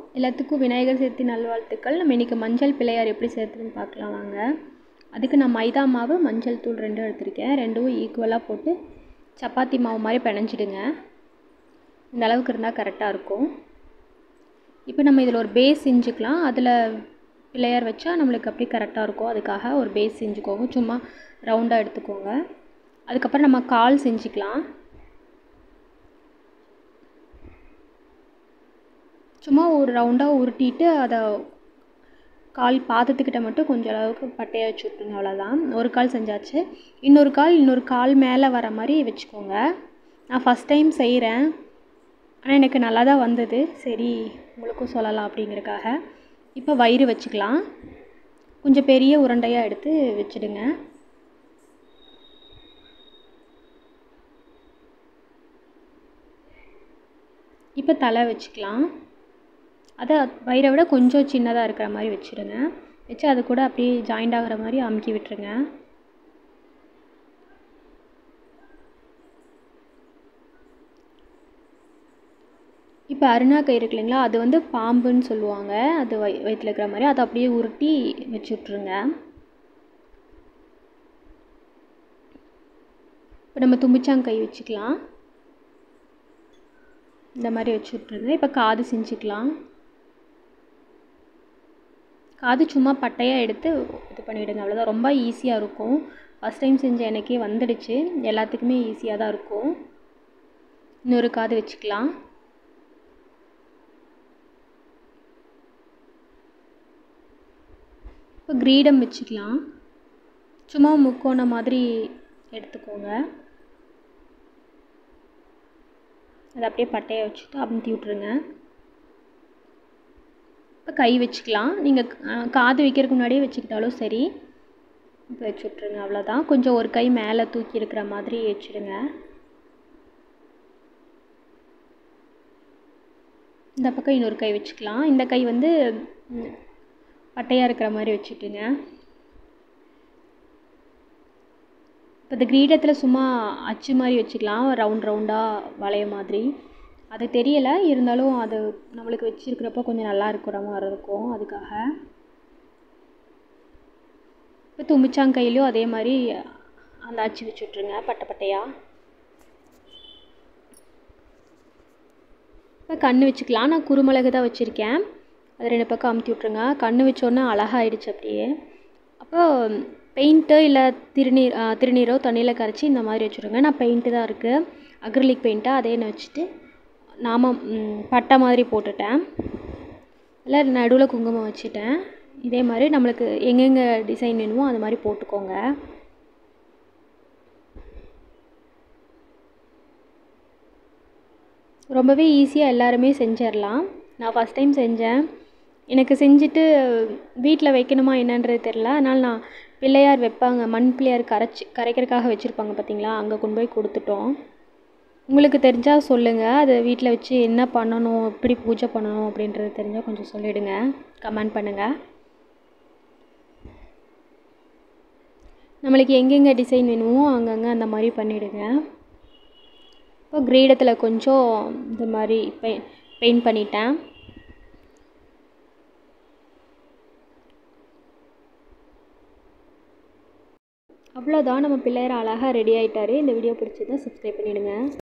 எல்லாத்துக்கும் விநாயகர் சதுர்த்தி நல்வாழ்த்துக்கள் நம்ம இன்றைக்கி மஞ்சள் பிள்ளையார் எப்படி சேர்த்துன்னு பார்க்கலாம் வாங்க அதுக்கு நான் மைதா மாவு மஞ்சள் தூள் ரெண்டும் எடுத்திருக்கேன் ரெண்டும் ஈக்குவலாக போட்டு சப்பாத்தி மாவு மாதிரி பிணைஞ்சிடுங்க இந்த அளவுக்கு இருந்தால் கரெக்டாக இருக்கும் இப்போ நம்ம இதில் ஒரு பேஸ் செஞ்சுக்கலாம் அதில் பிள்ளையார் வச்சா நம்மளுக்கு அப்படியே கரெக்டாக இருக்கும் அதுக்காக ஒரு பேஸ் செஞ்சுக்கோங்க சும்மா ரவுண்டாக எடுத்துக்கோங்க அதுக்கப்புறம் நம்ம கால் செஞ்சுக்கலாம் சும்மா ஒரு ரவுண்டாக உருட்டிட்டு அதை கால் பாதத்துக்கிட்ட மட்டும் கொஞ்சம் அளவுக்கு பட்டையை வச்சு விட்ருங்க அவ்வளோதான் ஒரு கால் செஞ்சாச்சு இன்னொரு கால் இன்னொரு கால் மேலே வர மாதிரி வச்சுக்கோங்க நான் ஃபஸ்ட் டைம் செய்கிறேன் ஆனால் எனக்கு நல்லா தான் வந்தது சரி உங்களுக்கும் சொல்லலாம் அப்படிங்கிறக்காக இப்போ வயிறு வச்சுக்கலாம் கொஞ்சம் பெரிய உருண்டையாக எடுத்து வச்சுடுங்க இப்போ தலை வச்சுக்கலாம் அதை வயிறை விட கொஞ்சம் சின்னதாக இருக்கிற மாதிரி வச்சுருங்க வச்சு அது கூட அப்படியே ஜாயிண்ட் ஆகிற மாதிரி அமுக்கி விட்டுருங்க இப்போ அருணா கயிறு இருக்கு இல்லைங்களா அது வந்து பாம்புன்னு சொல்லுவாங்க அது வய வயிற்றில் இருக்கிற மாதிரி அதை அப்படியே உருட்டி வச்சு விட்ருங்க இப்போ நம்ம தும்பிச்சாங்கை வச்சுக்கலாம் இந்த மாதிரி வச்சு விட்ருங்க இப்போ காது செஞ்சுக்கலாம் காது சும்மா பட்டையாக எடுத்து இது பண்ணிவிடுங்க அவ்வளோதான் ரொம்ப ஈஸியாக இருக்கும் ஃபஸ்ட் டைம் செஞ்ச எனக்கே வந்துடுச்சு எல்லாத்துக்குமே ஈஸியாக தான் இருக்கும் இன்னொரு காது வச்சுக்கலாம் இப்போ கிரீடம் வச்சுக்கலாம் சும்மா முக்கோண மாதிரி எடுத்துக்கோங்க அதை அப்படியே பட்டையை வச்சுட்டு அமுத்தி விட்ருங்க இப்போ கை வச்சுக்கலாம் நீங்கள் காது வைக்கிறதுக்கு முன்னாடியே வச்சுக்கிட்டாலும் சரி இப்போ வச்சு விட்ருங்க அவ்வளோதான் கொஞ்சம் ஒரு கை மேலே தூக்கி இருக்கிற மாதிரி வச்சுடுங்க இந்த பக்கம் இன்னொரு கை வச்சுக்கலாம் இந்த கை வந்து பட்டையாக இருக்கிற மாதிரி வச்சுட்டுங்க இப்போ இந்த கிரீடத்தில் சும்மா அச்சு மாதிரி வச்சுக்கலாம் ரவுண்ட் ரவுண்டாக வளைய மாதிரி அது தெரியலை இருந்தாலும் அது நம்மளுக்கு வச்சுருக்கிறப்போ கொஞ்சம் நல்லா இருக்கிற மாதிரி இருக்கும் அதுக்காக இப்போ தும்பிச்சாங்கையிலையும் அதே மாதிரி அந்த அச்சு வச்சு விட்ருங்க பட்டை பட்டையாக இப்போ கண் வச்சுக்கலாம் நான் குருமிளகு தான் வச்சுருக்கேன் அது ரெண்டு பக்கம் அமுத்தி விட்ருங்க கண் வச்சோன்னே அழகாயிடுச்சு அப்படியே அப்போ பெயிண்ட்டு இல்லை திருநீர் திருநீரோ தண்ணியில் கரைச்சி இந்த மாதிரி வச்சுருங்க நான் பெயிண்ட்டு தான் இருக்குது அக்ரிலிக் பெயிண்ட்டாக அதே நான் வச்சுட்டு நாம பட்டை மாதிரி போட்டுட்டேன் இல்லை நடுவில் குங்குமம் வச்சுட்டேன் இதே மாதிரி நம்மளுக்கு எங்கெங்கே டிசைன் வேணுமோ அது மாதிரி போட்டுக்கோங்க ரொம்பவே ஈஸியாக எல்லாருமே செஞ்சிடலாம் நான் ஃபஸ்ட் டைம் செஞ்சேன் எனக்கு செஞ்சுட்டு வீட்டில் வைக்கணுமா என்னன்றது தெரில அதனால் நான் பிள்ளையார் வைப்பாங்க மண் பிள்ளையார் கரைச்சி கரைக்கிறதுக்காக வச்சுருப்பாங்க பார்த்தீங்களா அங்கே கொண்டு போய் கொடுத்துட்டோம் உங்களுக்கு தெரிஞ்சால் சொல்லுங்கள் அதை வீட்டில் வச்சு என்ன பண்ணணும் எப்படி பூஜை பண்ணணும் அப்படின்றது தெரிஞ்சால் கொஞ்சம் சொல்லிவிடுங்க கமெண்ட் பண்ணுங்கள் நம்மளுக்கு எங்கெங்கே டிசைன் வேணுமோ அங்கங்கே அந்த மாதிரி பண்ணிவிடுங்க இப்போ கிரீடத்தில் கொஞ்சம் இந்த மாதிரி பெ பெயிண்ட் பண்ணிட்டேன் அவ்வளோதான் நம்ம பிள்ளையார் அழகாக ரெடி ஆகிட்டாரு இந்த வீடியோ பிடிச்சதா சப்ஸ்கிரைப் பண்ணிவிடுங்க